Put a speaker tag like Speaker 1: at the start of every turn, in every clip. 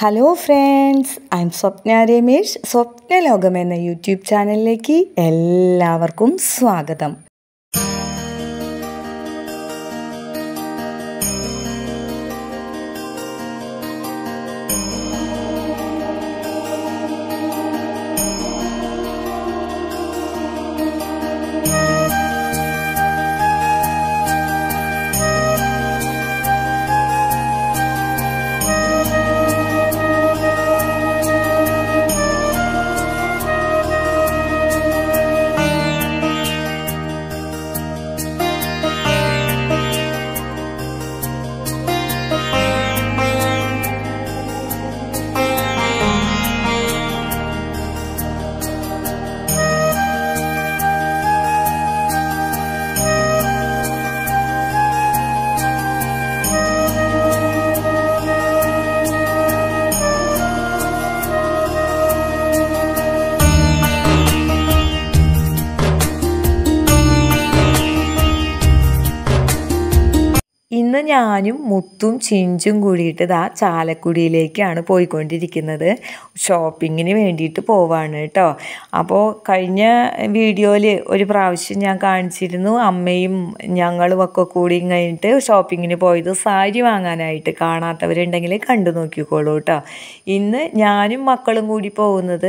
Speaker 1: hello friends I am Swapna Ramesh Swapna Lokam എന്ന YouTube ചാനലിലേക്ക് എല്ലാവർക്കും സ്വാഗതം ഇന്ന് ഞാനും മുത്തും ചിഞ്ചും കൂടിയിട്ട് ഇതാ ചാലക്കുടിയിലേക്കാണ് പോയിക്കൊണ്ടിരിക്കുന്നത് ഷോപ്പിങ്ങിന് വേണ്ടിയിട്ട് പോവാണ് കേട്ടോ അപ്പോൾ കഴിഞ്ഞ വീഡിയോയിൽ ഒരു പ്രാവശ്യം ഞാൻ കാണിച്ചിരുന്നു അമ്മയും ഞങ്ങളും ഒക്കെ കൂടി കഴിഞ്ഞിട്ട് ഷോപ്പിങ്ങിന് പോയത് സാരി വാങ്ങാനായിട്ട് കാണാത്തവരുണ്ടെങ്കിൽ കണ്ടു നോക്കിക്കോളൂ കേട്ടോ ഇന്ന് ഞാനും മക്കളും കൂടി പോകുന്നത്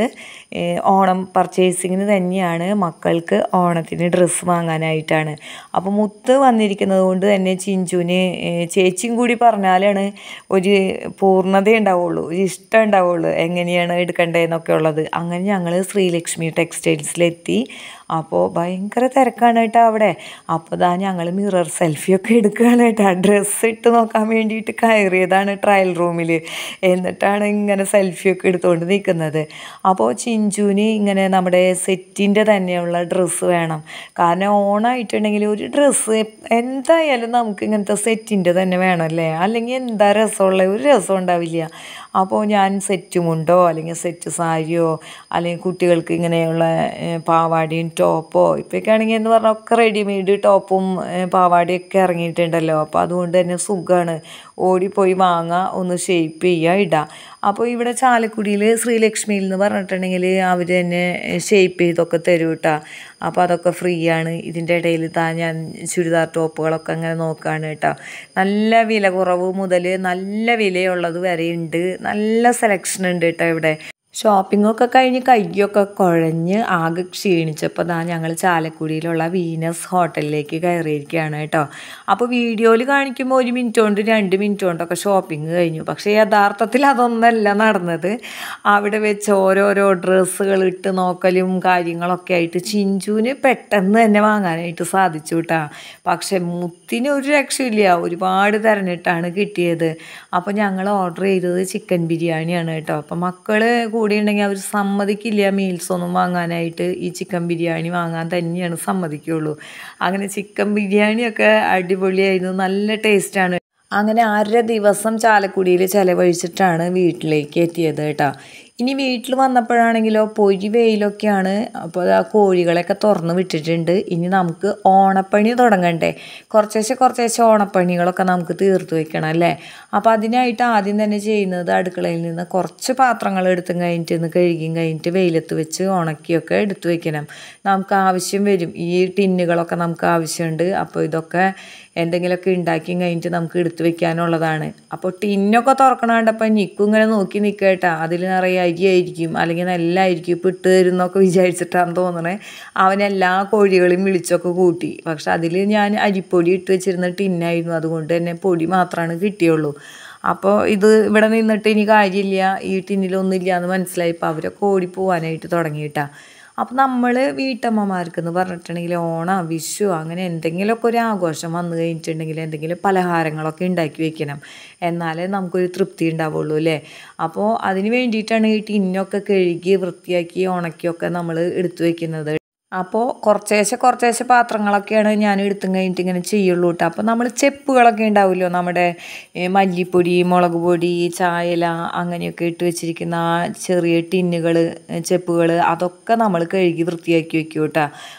Speaker 1: ഓണം പർച്ചേസിങ്ങിന് തന്നെയാണ് മക്കൾക്ക് ഓണത്തിന് ഡ്രസ്സ് വാങ്ങാനായിട്ടാണ് അപ്പോൾ മുത്ത് വന്നിരിക്കുന്നത് കൊണ്ട് തന്നെ ചിഞ്ചുവിന് ചേച്ചിയും കൂടി പറഞ്ഞാലാണ് ഒരു പൂർണ്ണത ഉണ്ടാവുള്ളൂ ഒരു ഇഷ്ടം ഉണ്ടാവുള്ളൂ എങ്ങനെയാണ് എടുക്കേണ്ടതെന്നൊക്കെ ഉള്ളത് അങ്ങനെ ഞങ്ങൾ ശ്രീലക്ഷ്മി ടെക്സ്റ്റൈൽസിലെത്തി അപ്പോൾ ഭയങ്കര തിരക്കാണ് കേട്ടോ അവിടെ അപ്പോൾ ദാ ഞങ്ങൾ മിറർ സെൽഫിയൊക്കെ എടുക്കുകയാണ് കേട്ടോ ഡ്രസ്സ് ഇട്ട് നോക്കാൻ വേണ്ടിയിട്ട് കയറിയതാണ് ട്രയൽ റൂമിൽ എന്നിട്ടാണ് ഇങ്ങനെ സെൽഫിയൊക്കെ എടുത്തുകൊണ്ട് നിൽക്കുന്നത് അപ്പോൾ ചിഞ്ചുവിന് ഇങ്ങനെ നമ്മുടെ സെറ്റിൻ്റെ തന്നെയുള്ള ഡ്രസ്സ് വേണം കാരണം ഓണായിട്ടുണ്ടെങ്കിൽ ഒരു ഡ്രസ്സ് എന്തായാലും നമുക്ക് ഇങ്ങനത്തെ സെറ്റിൻ്റെ തന്നെ വേണമല്ലേ അല്ലെങ്കിൽ എന്താ രസമുള്ള ഒരു രസം ഉണ്ടാവില്ല അപ്പോൾ ഞാൻ സെറ്റ് മുണ്ടോ അല്ലെങ്കിൽ സെറ്റ് സാരിയോ അല്ലെങ്കിൽ കുട്ടികൾക്ക് ഇങ്ങനെയുള്ള പാവാടയും ടോപ്പോ ഇപ്പോഴൊക്കെ ആണെങ്കിൽ എന്ന് പറഞ്ഞാൽ ഒക്കെ റെഡിമെയ്ഡ് ടോപ്പും പാവാടയൊക്കെ ഇറങ്ങിയിട്ടുണ്ടല്ലോ അപ്പോൾ അതുകൊണ്ട് തന്നെ സുഖമാണ് ഓടിപ്പോയി വാങ്ങുക ഒന്ന് ഷേപ്പ് ചെയ്യുക ഇടാം അപ്പോൾ ഇവിടെ ചാലക്കുടിയിൽ ശ്രീലക്ഷ്മിയിൽ എന്ന് പറഞ്ഞിട്ടുണ്ടെങ്കിൽ അവർ തന്നെ ഷേപ്പ് ചെയ്തൊക്കെ തരും കേട്ടോ അപ്പോൾ അതൊക്കെ ഫ്രീ ആണ് ഇതിൻ്റെ ഇടയിൽ താ ഞാൻ ചുരിദാർ ടോപ്പുകളൊക്കെ അങ്ങനെ നോക്കുകയാണ് കേട്ടോ നല്ല വില കുറവ് മുതൽ നല്ല വിലയുള്ളത് വരെ ഉണ്ട് നല്ല സെലക്ഷൻ ഉണ്ട് കേട്ടോ ഇവിടെ ഷോപ്പിംഗ് ഒക്കെ കഴിഞ്ഞ് കയ്യൊക്കെ കുഴഞ്ഞ് ആകെ ക്ഷീണിച്ചപ്പോൾ ദാ ഞങ്ങൾ ചാലക്കുടിയിലുള്ള വീനസ് ഹോട്ടലിലേക്ക് കയറിയിരിക്കുകയാണ് കേട്ടോ അപ്പോൾ വീഡിയോയിൽ കാണിക്കുമ്പോൾ ഒരു മിനിറ്റ് കൊണ്ട് രണ്ട് മിനിറ്റ് കൊണ്ടൊക്കെ ഷോപ്പിംഗ് കഴിഞ്ഞു പക്ഷേ യഥാർത്ഥത്തിൽ അതൊന്നല്ല നടന്നത് അവിടെ വെച്ച് ഓരോരോ ഡ്രസ്സുകൾ ഇട്ട് നോക്കലും കാര്യങ്ങളൊക്കെ ആയിട്ട് ചിഞ്ചുവിന് പെട്ടെന്ന് തന്നെ വാങ്ങാനായിട്ട് സാധിച്ചു കേട്ടോ പക്ഷെ മുത്തിന് ഒരു രക്ഷയില്ല ഒരുപാട് തിരഞ്ഞിട്ടാണ് കിട്ടിയത് അപ്പോൾ ഞങ്ങൾ ഓർഡർ ചെയ്തത് ചിക്കൻ ബിരിയാണിയാണ് കേട്ടോ അപ്പോൾ മക്കൾ കൂടി ഉണ്ടെങ്കിൽ അവർ സമ്മതിക്കില്ല മീൽസ് ഒന്നും വാങ്ങാനായിട്ട് ഈ ചിക്കൻ ബിരിയാണി വാങ്ങാൻ തന്നെയാണ് സമ്മതിക്കുള്ളൂ അങ്ങനെ ചിക്കൻ ബിരിയാണിയൊക്കെ അടിപൊളിയായിരുന്നു നല്ല ടേസ്റ്റാണ് അങ്ങനെ അര ദിവസം ചാലക്കുടിയിൽ ചിലവഴിച്ചിട്ടാണ് വീട്ടിലേക്ക് എത്തിയത് കേട്ടോ ഇനി വീട്ടിൽ വന്നപ്പോഴാണെങ്കിലോ പൊരി വെയിലൊക്കെയാണ് അപ്പോൾ ആ കോഴികളെയൊക്കെ തുറന്ന് വിട്ടിട്ടുണ്ട് ഇനി നമുക്ക് ഓണപ്പണി തുടങ്ങണ്ടേ കുറച്ചേശ്ശെ കുറച്ചേശ്ശെ ഓണപ്പണികളൊക്കെ നമുക്ക് തീർത്ത് വെക്കണം അല്ലേ അപ്പോൾ അതിനായിട്ട് ആദ്യം തന്നെ ചെയ്യുന്നത് അടുക്കളയിൽ നിന്ന് കുറച്ച് പാത്രങ്ങൾ എടുത്തും കഴിഞ്ഞിട്ട് ഇന്ന് കഴുകിയും കഴിഞ്ഞിട്ട് വെയിലത്ത് വെച്ച് ഉണക്കിയൊക്കെ എടുത്തു വെക്കണം നമുക്ക് ആവശ്യം വരും ഈ ടിന്നുകളൊക്കെ നമുക്ക് ആവശ്യമുണ്ട് അപ്പോൾ ഇതൊക്കെ എന്തെങ്കിലുമൊക്കെ ഉണ്ടാക്കിയും കഴിഞ്ഞിട്ട് നമുക്ക് എടുത്തു വെക്കാനുള്ളതാണ് അപ്പോൾ ടിന്നൊക്കെ തുറക്കണ കണ്ടപ്പോൾ നിക്കും ഇങ്ങനെ നോക്കി നിൽക്കട്ടാ അതിൽ നിറയെ അരിയായിരിക്കും അല്ലെങ്കിൽ നെല്ലായിരിക്കും ഇപ്പോൾ ഇട്ട് തരുന്നൊക്കെ വിചാരിച്ചിട്ടാണ് തോന്നണേ അവൻ എല്ലാ കോഴികളെയും വിളിച്ചൊക്കെ കൂട്ടി പക്ഷെ അതിൽ ഞാൻ അരിപ്പൊടി ഇട്ട് വെച്ചിരുന്ന ടിന്നായിരുന്നു അതുകൊണ്ട് തന്നെ പൊടി മാത്രമാണ് കിട്ടിയുള്ളൂ അപ്പോൾ ഇത് ഇവിടെ നിന്നിട്ട് ഇനി കാര്യമില്ല ഈ ടിന്നിലൊന്നും ഇല്ല എന്ന് മനസ്സിലായപ്പോൾ അവരൊക്കെ ഓടിപ്പോവാനായിട്ട് തുടങ്ങിയിട്ടാ അപ്പോൾ നമ്മൾ വീട്ടമ്മമാർക്ക് എന്ന് പറഞ്ഞിട്ടുണ്ടെങ്കിൽ ഓണം വിഷു അങ്ങനെ എന്തെങ്കിലുമൊക്കെ ഒരു ആഘോഷം വന്നു കഴിഞ്ഞിട്ടുണ്ടെങ്കിൽ എന്തെങ്കിലും പലഹാരങ്ങളൊക്കെ ഉണ്ടാക്കി വെക്കണം എന്നാലേ നമുക്കൊരു തൃപ്തി ഉണ്ടാവുള്ളൂ അല്ലേ അപ്പോൾ അതിന് വേണ്ടിയിട്ടാണ് ഈ ടിന്നൊക്കെ കഴുകി വൃത്തിയാക്കി ഉണക്കിയൊക്കെ നമ്മൾ എടുത്തു വെക്കുന്നത് അപ്പോൾ കുറച്ചേശ്ശെ കുറച്ചേശ്ശെ പാത്രങ്ങളൊക്കെയാണ് ഞാൻ എടുത്തും കഴിഞ്ഞിട്ട് ഇങ്ങനെ ചെയ്യുള്ളൂ കേട്ടോ അപ്പോൾ നമ്മൾ ചെപ്പുകളൊക്കെ ഉണ്ടാവുമല്ലോ നമ്മുടെ മല്ലിപ്പൊടി മുളക് പൊടി ചായല അങ്ങനെയൊക്കെ ഇട്ട് വെച്ചിരിക്കുന്ന ആ ചെറിയ ടിന്നുകൾ ചെപ്പുകൾ അതൊക്കെ നമ്മൾ കഴുകി വൃത്തിയാക്കി വെക്കും കേട്ടോ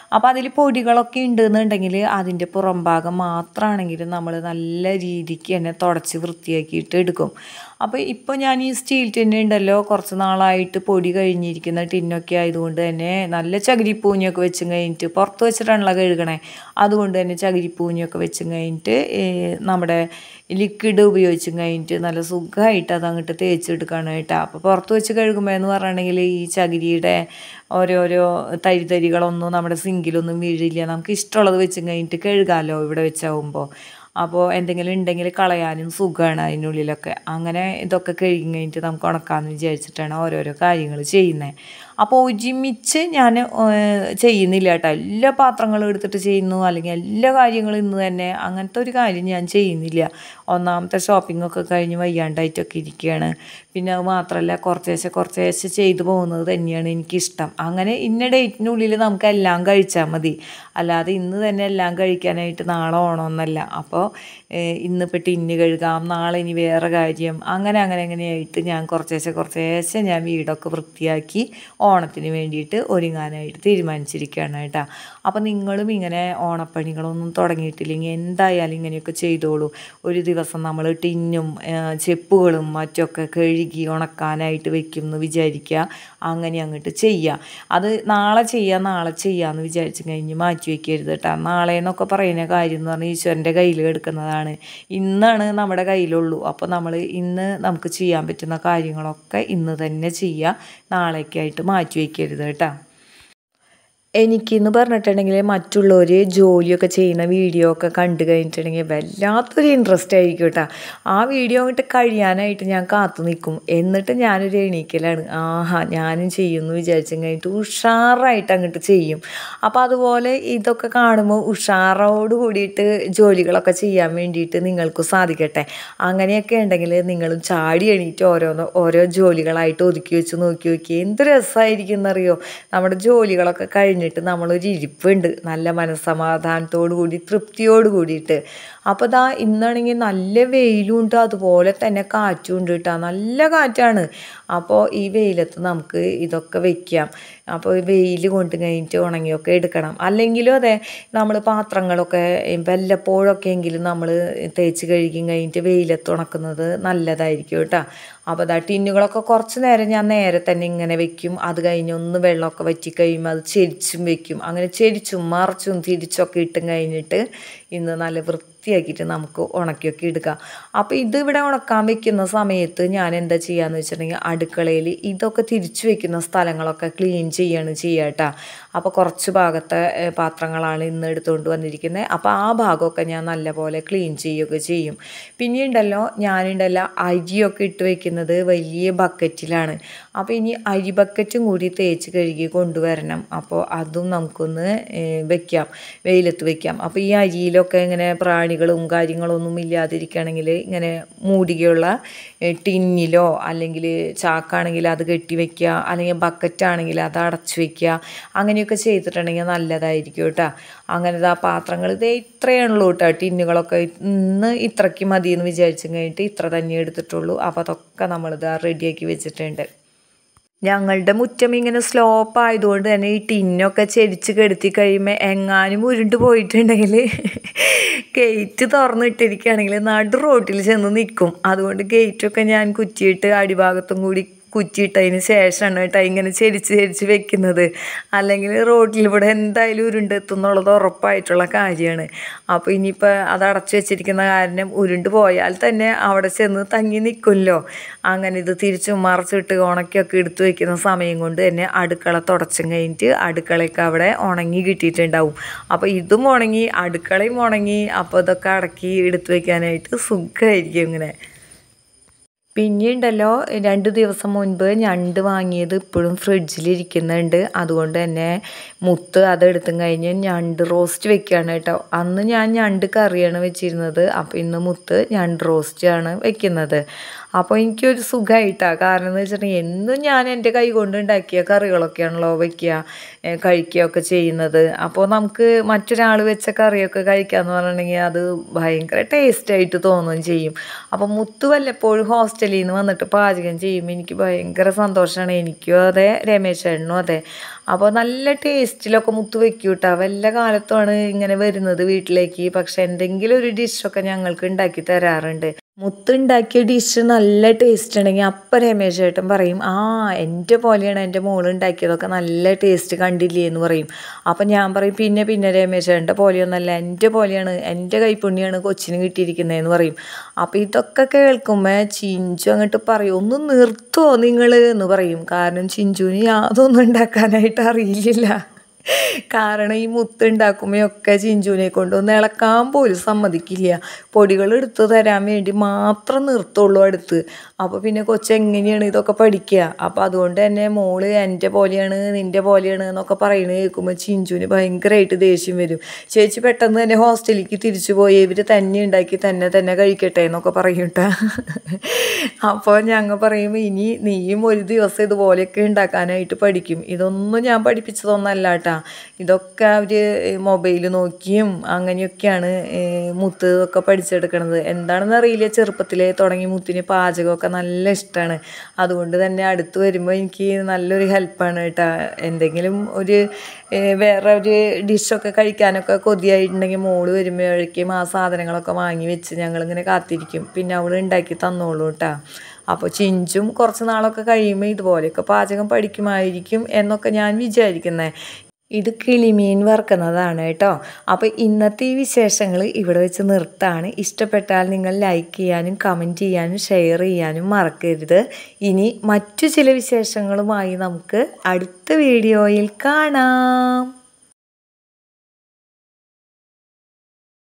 Speaker 1: അപ്പോൾ അതിൽ പൊടികളൊക്കെ ഉണ്ടെന്നുണ്ടെങ്കിൽ അതിൻ്റെ പുറം ഭാഗം മാത്രമാണെങ്കിലും നമ്മൾ നല്ല രീതിക്ക് തന്നെ തുടച്ച് വൃത്തിയാക്കിയിട്ട് എടുക്കും അപ്പോൾ ഇപ്പോൾ ഞാൻ ഈ സ്റ്റീൽ ടിന്ന് ഉണ്ടല്ലോ കുറച്ച് നാളായിട്ട് പൊടി കഴിഞ്ഞിരിക്കുന്ന ടിന്നൊക്കെ ആയതുകൊണ്ട് തന്നെ നല്ല ചകിരിപ്പൂഞ്ഞൊക്കെ വെച്ചും കഴിഞ്ഞിട്ട് പുറത്ത് വെച്ചിട്ടാണല്ലോ കഴുകണേ അതുകൊണ്ട് തന്നെ ചകിരിപ്പൂഞ്ഞൊക്കെ വെച്ചും കഴിഞ്ഞിട്ട് ഈ നമ്മുടെ ലിക്വിഡ് ഉപയോഗിച്ചും കഴിഞ്ഞിട്ട് നല്ല സുഖമായിട്ട് അത് അങ്ങോട്ട് തേച്ചെടുക്കാനായിട്ടാണ് അപ്പോൾ പുറത്ത് വെച്ച് കഴുകുമ്പോൾ എന്ന് പറയുകയാണെങ്കിൽ ഈ ചകിരിയുടെ ഓരോരോ തരി തരികളൊന്നും നമ്മുടെ സിങ്കിലൊന്നും വീഴില്ല നമുക്ക് ഇഷ്ടമുള്ളത് വെച്ചും കഴിഞ്ഞിട്ട് കഴുകാമല്ലോ ഇവിടെ വെച്ചാവുമ്പോൾ അപ്പോൾ എന്തെങ്കിലും ഉണ്ടെങ്കിൽ കളയാനും സുഖമാണ് അതിനുള്ളിലൊക്കെ അങ്ങനെ ഇതൊക്കെ കഴുകി കഴിഞ്ഞിട്ട് നമുക്ക് ഉണക്കാമെന്ന് വിചാരിച്ചിട്ടാണ് ഓരോരോ കാര്യങ്ങൾ ചെയ്യുന്നത് അപ്പോൾ ഒരുമിച്ച് ഞാൻ ചെയ്യുന്നില്ല കേട്ടോ എല്ലാ പാത്രങ്ങളും എടുത്തിട്ട് ചെയ്യുന്നു അല്ലെങ്കിൽ എല്ലാ കാര്യങ്ങളും ഇന്ന് തന്നെ അങ്ങനത്തെ ഒരു കാര്യം ഞാൻ ചെയ്യുന്നില്ല ഒന്നാമത്തെ ഷോപ്പിംഗ് ഒക്കെ കഴിഞ്ഞ് വയ്യാണ്ടായിട്ടൊക്കെ ഇരിക്കുകയാണ് പിന്നെ അത് മാത്രമല്ല കുറച്ചേശ്ശെ കുറച്ചേശ്ശെ ചെയ്തു പോകുന്നത് തന്നെയാണ് എനിക്കിഷ്ടം അങ്ങനെ ഇന്ന ഡേറ്റിനുള്ളിൽ നമുക്ക് എല്ലാം കഴിച്ചാൽ മതി അല്ലാതെ ഇന്ന് തന്നെ എല്ലാം കഴിക്കാനായിട്ട് നാളെ ഓണമെന്നല്ല അപ്പോൾ ഇന്നിപ്പോൾ ടിന്ന് കഴുകാം നാളെ ഇനി വേറെ കാര്യം അങ്ങനെ അങ്ങനെ അങ്ങനെയായിട്ട് ഞാൻ കുറച്ചേശ്ശെ കുറച്ചേശ്ശെ ഞാൻ വീടൊക്കെ വൃത്തിയാക്കി ഓണത്തിന് വേണ്ടിയിട്ട് ഒരുങ്ങാനായിട്ട് തീരുമാനിച്ചിരിക്കുകയാണ് കേട്ടോ അപ്പോൾ നിങ്ങളും ഇങ്ങനെ ഓണപ്പണികളൊന്നും തുടങ്ങിയിട്ടില്ലെങ്കിൽ എന്തായാലും ഇങ്ങനെയൊക്കെ ചെയ്തോളൂ ഒരു ദിവസം നമ്മൾ ടിന്നും ചെപ്പുകളും മറ്റൊക്കെ കഴുകി ഉണക്കാനായിട്ട് വെക്കും എന്ന് വിചാരിക്കുക അങ്ങനെ അങ്ങോട്ട് ചെയ്യുക അത് നാളെ ചെയ്യുക നാളെ ചെയ്യാമെന്ന് വിചാരിച്ച് കഴിഞ്ഞ് മാറ്റി വയ്ക്കരുത് കേട്ടോ നാളെ എന്നൊക്കെ പറയുന്ന കാര്യം എന്ന് പറഞ്ഞാൽ ഈശ്വരൻ്റെ കയ്യിൽ എടുക്കുന്നതാണ് ഇന്നാണ് നമ്മുടെ കയ്യിലുള്ളൂ അപ്പോൾ നമ്മൾ ഇന്ന് നമുക്ക് ചെയ്യാൻ പറ്റുന്ന കാര്യങ്ങളൊക്കെ ഇന്ന് തന്നെ ചെയ്യുക നാളേക്കായിട്ട് മാറ്റി വയ്ക്കരുത് കേട്ടോ എനിക്കെന്ന് പറഞ്ഞിട്ടുണ്ടെങ്കിൽ മറ്റുള്ളവർ ജോലിയൊക്കെ ചെയ്യുന്ന വീഡിയോ ഒക്കെ കണ്ടു കഴിഞ്ഞിട്ടുണ്ടെങ്കിൽ വല്ലാത്തൊരു ഇൻട്രസ്റ്റ് ആയിരിക്കും കേട്ടോ ആ വീഡിയോ അങ്ങോട്ട് കഴിയാനായിട്ട് ഞാൻ കാത്തു നിൽക്കും എന്നിട്ട് ഞാനൊരു എണീക്കലാണ് ആഹാ ഞാനും ചെയ്യുമെന്ന് വിചാരിച്ചു കഴിഞ്ഞിട്ട് ഉഷാറായിട്ട് അങ്ങോട്ട് ചെയ്യും അപ്പോൾ അതുപോലെ ഇതൊക്കെ കാണുമ്പോൾ ഉഷാറോട് കൂടിയിട്ട് ജോലികളൊക്കെ ചെയ്യാൻ വേണ്ടിയിട്ട് നിങ്ങൾക്കും സാധിക്കട്ടെ അങ്ങനെയൊക്കെ ഉണ്ടെങ്കിൽ നിങ്ങളും ചാടി എണീറ്റ് ഓരോന്ന് ഓരോ ജോലികളായിട്ട് ഒതുക്കി വെച്ച് നോക്കി നോക്കി എന്ത് രസമായിരിക്കും എന്നറിയോ നമ്മുടെ ജോലികളൊക്കെ കഴിഞ്ഞിട്ട് നമ്മളൊരു ഇരിപ്പുണ്ട് നല്ല മനസ്സമാധാനത്തോടു കൂടി തൃപ്തിയോട് കൂടിയിട്ട് അപ്പോൾ ദാ ഇന്നാണെങ്കിൽ നല്ല വെയിലും ഉണ്ട് അതുപോലെ തന്നെ കാറ്റും ഉണ്ട് കേട്ടോ നല്ല കാറ്റാണ് അപ്പോൾ ഈ വെയിലത്ത് നമുക്ക് ഇതൊക്കെ വെക്കാം അപ്പോൾ വെയിൽ കൊണ്ട് കഴിഞ്ഞിട്ട് ഉണങ്ങിയൊക്കെ എടുക്കണം അല്ലെങ്കിലും അതെ നമ്മൾ പാത്രങ്ങളൊക്കെ വല്ലപ്പോഴൊക്കെ എങ്കിലും നമ്മൾ തേച്ച് കഴുകി കഴിഞ്ഞിട്ട് വെയിലത്ത് ഉണക്കുന്നത് നല്ലതായിരിക്കും കേട്ടോ അപ്പോൾ അതാ ടിന്നുകളൊക്കെ കുറച്ച് നേരം ഞാൻ നേരെ തന്നെ ഇങ്ങനെ വെക്കും അത് കഴിഞ്ഞ് ഒന്ന് വെള്ളമൊക്കെ വറ്റി കഴിയുമ്പോൾ അത് ചെരിച്ചും വെക്കും അങ്ങനെ ചെരിച്ചും മറിച്ചും തിരിച്ചൊക്കെ ഇട്ടും കഴിഞ്ഞിട്ട് ഇന്ന് നല്ല വൃത്തിയാക്കിയിട്ട് നമുക്ക് ഉണക്കിയൊക്കെ എടുക്കാം അപ്പോൾ ഇത് ഇവിടെ ഉണക്കാൻ വെക്കുന്ന സമയത്ത് ഞാൻ എന്താ ചെയ്യാന്ന് വെച്ചിട്ടുണ്ടെങ്കിൽ അടുക്കളയിൽ ഇതൊക്കെ തിരിച്ചു വെക്കുന്ന സ്ഥലങ്ങളൊക്കെ ക്ലീൻ ചെയ്യാണ് ചെയ്യുക കേട്ടോ അപ്പോൾ കുറച്ച് ഭാഗത്തെ ഏഹ്, പാത്രങ്ങളാണ് ഇന്ന് എടുത്തുകൊണ്ട് വന്നിരിക്കുന്നത് അപ്പോൾ ആ ഭാഗമൊക്കെ ഞാൻ നല്ലപോലെ ക്ലീൻ ചെയ്യുകയൊക്കെ ചെയ്യും പിന്നെ ഉണ്ടല്ലോ ഞാനുണ്ടല്ലോ അരിയൊക്കെ ഇട്ട് വെക്കുന്നത് വലിയ ബക്കറ്റിലാണ് അപ്പോൾ ഇനി അരി ബക്കറ്റും കൂടി തേച്ച് കഴുകി കൊണ്ടുവരണം അപ്പോൾ അതും നമുക്കൊന്ന് ഏഹ്, വെക്കാം വെയിലത്ത് വെക്കാം അപ്പോൾ ഈ അരിയിലൊക്കെ ഇങ്ങനെ പ്രാണികളും കാര്യങ്ങളൊന്നും ഇല്ലാതിരിക്കുകയാണെങ്കിൽ ഇങ്ങനെ മൂടികയുള്ള ഏഹ്, ടിന്നിലോ അല്ലെങ്കിൽ ചാക്കാണെങ്കിൽ അത് കെട്ടി വെക്കുക അല്ലെങ്കിൽ ബക്കറ്റാണെങ്കിൽ അത് അടച്ചു വെക്കുക അങ്ങനെയൊക്കെ ചെയ്തിട്ടുണ്ടെങ്കിൽ നല്ലതായിരിക്കും കേട്ടോ അങ്ങനത്തെ ആ പാത്രങ്ങൾ ഇതേ ഇത്രയുള്ളൂ കേട്ടോ ടിന്നുകളൊക്കെ ഇന്ന് ഇത്രയ്ക്ക് മതി എന്ന് വിചാരിച്ചു കഴിഞ്ഞിട്ട് ഇത്ര തന്നെ എടുത്തിട്ടുള്ളൂ അപ്പോൾ അതൊക്കെ നമ്മളിത് റെഡിയാക്കി വെച്ചിട്ടുണ്ട് ഞങ്ങളുടെ മുറ്റം ഇങ്ങനെ സ്ലോപ്പ് ആയതുകൊണ്ട് തന്നെ ഈ ടിന്നൊക്കെ ചെരിച്ച് കെടുത്തി കഴിയുമ്പോൾ എങ്ങാനും ഉരുണ്ട് പോയിട്ടുണ്ടെങ്കിൽ ഗേറ്റ് തുറന്നിട്ടിരിക്കുകയാണെങ്കിൽ നടു റോട്ടിൽ ചെന്ന് നിൽക്കും അതുകൊണ്ട് ഗേറ്റൊക്കെ ഞാൻ കുറ്റിയിട്ട് അടിഭാഗത്തും കൂടി കുറ്റിയിട്ടതിന് ശേഷമാണ് കേട്ടോ ഇങ്ങനെ ചെരിച്ച് ചെരിച്ച് വെക്കുന്നത് അല്ലെങ്കിൽ റോഡിലൂടെ എന്തായാലും ഉരുണ്ടെത്തുന്നുള്ളത് ഉറപ്പായിട്ടുള്ള കാര്യമാണ് അപ്പോൾ ഇനിയിപ്പോൾ അത് അടച്ചു വെച്ചിരിക്കുന്ന കാരണം ഉരുണ്ട് പോയാൽ തന്നെ അവിടെ ചെന്ന് തങ്ങി നിൽക്കുമല്ലോ അങ്ങനെ ഇത് തിരിച്ചും മറച്ചിട്ട് ഉണക്കിയൊക്കെ എടുത്തു വെക്കുന്ന സമയം കൊണ്ട് തന്നെ അടുക്കള തുടച്ചും കഴിഞ്ഞിട്ട് അടുക്കളയൊക്കെ അവിടെ ഉണങ്ങി കിട്ടിയിട്ടുണ്ടാവും അപ്പോൾ ഇതും ഉണങ്ങി അടുക്കളയും ഉണങ്ങി അപ്പോൾ ഇതൊക്കെ അടക്കി എടുത്തു വെക്കാനായിട്ട് സുഖമായിരിക്കും ഇങ്ങനെ പിന്നെയുണ്ടല്ലോ രണ്ട് ദിവസം മുൻപ് ഞണ്ട് വാങ്ങിയത് ഇപ്പോഴും ഫ്രിഡ്ജിലിരിക്കുന്നുണ്ട് അതുകൊണ്ട് തന്നെ മുത്ത് അതെടുത്തും കഴിഞ്ഞ് ഞണ്ട് റോസ്റ്റ് വെക്കുകയാണ് കേട്ടോ അന്ന് ഞാൻ ഞണ്ട് കറിയാണ് വെച്ചിരുന്നത് അപ്പോൾ ഇന്ന് മുത്ത് ഞണ്ട് റോസ്റ്റ് ആണ് വെക്കുന്നത് അപ്പോൾ എനിക്കൊരു സുഖമായിട്ടാണ് കാരണം എന്ന് വെച്ചിട്ടുണ്ടെങ്കിൽ എന്നും ഞാൻ എൻ്റെ കൈ കൊണ്ട് ഉണ്ടാക്കിയ കറികളൊക്കെയാണല്ലോ വയ്ക്കുക ഏ, കഴിക്കുകയൊക്കെ ചെയ്യുന്നത് അപ്പോൾ നമുക്ക് മറ്റൊരാൾ വെച്ച കറിയൊക്കെ കഴിക്കാന്ന് പറഞ്ഞിട്ടുണ്ടെങ്കിൽ അത് ഭയങ്കര ടേസ്റ്റായിട്ട് തോന്നുകയും ചെയ്യും അപ്പോൾ മുത്ത് വല്ലപ്പോഴും ഹോസ്റ്റലിൽ നിന്ന് വന്നിട്ട് പാചകം ചെയ്യുമ്പോൾ എനിക്ക് ഭയങ്കര സന്തോഷമാണ് എനിക്കും അതെ രമേശ് ചേട്ടനും അതെ അപ്പോൾ നല്ല ടേസ്റ്റിലൊക്കെ മുത്ത് വെക്കും കേട്ടോ വല്ല കാലത്തുമാണ് ഇങ്ങനെ വരുന്നത് വീട്ടിലേക്ക് പക്ഷെ എന്തെങ്കിലും ഒരു ഡിഷൊക്കെ ഞങ്ങൾക്ക് ഉണ്ടാക്കി തരാറുണ്ട് മുത്തുണ്ടാക്കിയ ഡിഷ് നല്ല ടേസ്റ്റ് ഉണ്ടെങ്കിൽ അപ്പം രമേശ് ചേട്ടൻ പറയും ആ എൻ്റെ പോലെയാണ് എൻ്റെ മോൾ ഉണ്ടാക്കിയതൊക്കെ നല്ല ടേസ്റ്റ് കണ്ടില്ലേ എന്ന് പറയും അപ്പം ഞാൻ പറയും പിന്നെ പിന്നെ രമേശ് ചേട്ടൻ്റെ പോലെയൊന്നല്ല എൻ്റെ പോലെയാണ് എൻ്റെ കൈപ്പുണ്യാണ് കൊച്ചിന് കിട്ടിയിരിക്കുന്നതെന്ന് പറയും അപ്പം ഇതൊക്കെ കേൾക്കുമ്പോൾ ചിഞ്ചു അങ്ങോട്ട് പറയും ഒന്ന് നിർത്തുമോ നിങ്ങൾ എന്ന് പറയും കാരണം ചിഞ്ചുവിന് യാതൊന്നും ഉണ്ടാക്കാനായിട്ട് അറിയില്ല കാരണം ഈ മുത്തുണ്ടാക്കുമ്പോഴൊക്കെ ചിഞ്ചുവിനെ കൊണ്ടൊന്ന് ഇളക്കാൻ പോലും സമ്മതിക്കില്ല പൊടികൾ എടുത്തു തരാൻ വേണ്ടി മാത്രം നിർത്തുള്ളൂ അടുത്ത് അപ്പോൾ പിന്നെ കൊച്ചെങ്ങനെയാണ് ഇതൊക്കെ പഠിക്കുക അപ്പോൾ അതുകൊണ്ട് തന്നെ മോള് എൻ്റെ പോലെയാണ് നിൻ്റെ പോലെയാണ് എന്നൊക്കെ പറയുന്നത് കേൾക്കുമ്പോൾ ചിഞ്ചുവിന് ഭയങ്കരമായിട്ട് ദേഷ്യം വരും ചേച്ചി പെട്ടെന്ന് തന്നെ ഹോസ്റ്റലിലേക്ക് തിരിച്ചു പോയി ഇവർ തന്നെ ഉണ്ടാക്കി തന്നെ തന്നെ കഴിക്കട്ടെ എന്നൊക്കെ പറയും കേട്ടോ അപ്പോൾ ഞങ്ങൾ പറയുമ്പോൾ ഇനി നീയും ഒരു ദിവസം ഇതുപോലെയൊക്കെ ഉണ്ടാക്കാനായിട്ട് പഠിക്കും ഇതൊന്നും ഞാൻ പഠിപ്പിച്ചതൊന്നല്ല കേട്ടോ ഇതൊക്കെ അവർ മൊബൈൽ നോക്കിയും അങ്ങനെയൊക്കെയാണ് ഏഹ്, മുത്ത് ഒക്കെ പഠിച്ചെടുക്കണത് എന്താണെന്ന് അറിയില്ല ചെറുപ്പത്തിലേ തുടങ്ങി മുത്തിന് പാചകമൊക്കെ നല്ല ഇഷ്ടമാണ് അതുകൊണ്ട് തന്നെ അടുത്ത് വരുമ്പോൾ എനിക്ക് നല്ലൊരു ഹെൽപ്പാണ് കേട്ടോ എന്തെങ്കിലും ഒരു ഏഹ്, വേറെ ഒരു ഡിഷൊക്കെ കഴിക്കാനൊക്കെ കൊതിയായിട്ടുണ്ടെങ്കിൽ മോള് വരുമ്പോഴേക്കും ആ സാധനങ്ങളൊക്കെ വാങ്ങി വെച്ച് ഞങ്ങളിങ്ങനെ കാത്തിരിക്കും പിന്നെ അവൾ ഉണ്ടാക്കി തന്നോളൂ കേട്ടോ അപ്പോൾ ചിഞ്ചും കുറച്ച് നാളൊക്കെ കഴിയുമ്പോൾ ഇതുപോലെയൊക്കെ പാചകം പഠിക്കുമായിരിക്കും എന്നൊക്കെ ഞാൻ വിചാരിക്കുന്നത് ഇത് കിളിമീൻ വറുക്കുന്നതാണ് കേട്ടോ അപ്പോൾ ഇന്നത്തെ ഈ വിശേഷങ്ങൾ ഇവിടെ വെച്ച് നിർത്താണ് ഇഷ്ടപ്പെട്ടാൽ നിങ്ങൾ ലൈക്ക് ചെയ്യാനും കമൻറ്റ് ചെയ്യാനും ഷെയർ ചെയ്യാനും മറക്കരുത് ഇനി മറ്റു ചില വിശേഷങ്ങളുമായി നമുക്ക് അടുത്ത വീഡിയോയിൽ കാണാം